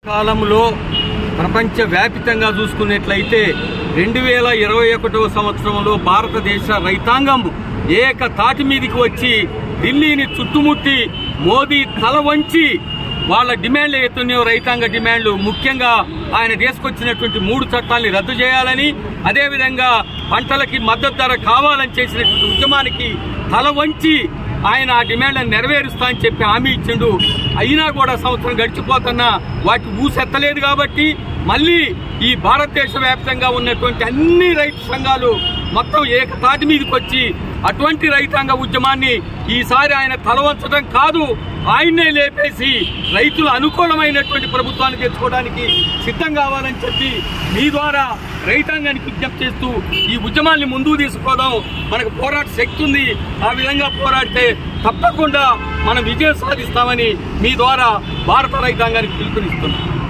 కాలంలో ప్రపంచ వ్యాపితంగా చూసుకున్నట్లయితే రెండు వేల ఇరవై ఒకటవ సంవత్సరంలో భారతదేశ రైతాంగం ఏక తాటి మీదికి వచ్చి ఢిల్లీని చుట్టుముట్టి మోదీ తల వంచి వాళ్ళ డిమాండ్లు ఎత్తున్నాయో రైతాంగ డిమాండ్లు ముఖ్యంగా ఆయన తీసుకొచ్చినటువంటి మూడు చట్టాల్ని రద్దు చేయాలని అదేవిధంగా పంటలకి మద్దతు ధర కావాలని చేసినటువంటి ఉద్యమానికి తల వంచి ఆయన ఆ డిమాండ్లను నెరవేరుస్తా అని చెప్పి హామీ ఇచ్చిండు అయినా కూడా సంవత్సరం గడిచిపోతున్నా వాటి ఊసెత్తలేదు కాబట్టి మళ్ళీ ఈ భారతదేశ వ్యాప్తంగా ఉన్నటువంటి అన్ని రైతు సంఘాలు మొత్తం ఏకతాటి మీదకి వచ్చి అటువంటి రైతాంగ ఉద్యమాన్ని ఈసారి ఆయన తలవంచడం కాదు ఆయన్నే లేపేసి రైతులు అనుకూలమైనటువంటి ప్రభుత్వాన్ని తెచ్చుకోవడానికి సిద్ధం కావాలని చెప్పి మీ ద్వారా రైతాంగానికి విజ్ఞప్తి చేస్తూ ఈ ఉద్యమాన్ని ముందుకు తీసుకుపోదాం మనకు పోరాట శక్తి ఉంది ఆ విధంగా పోరాడితే తప్పకుండా మనం విజయం సాధిస్తామని మీ ద్వారా భారత రైతాంగానికి పిలుపునిస్తున్నాం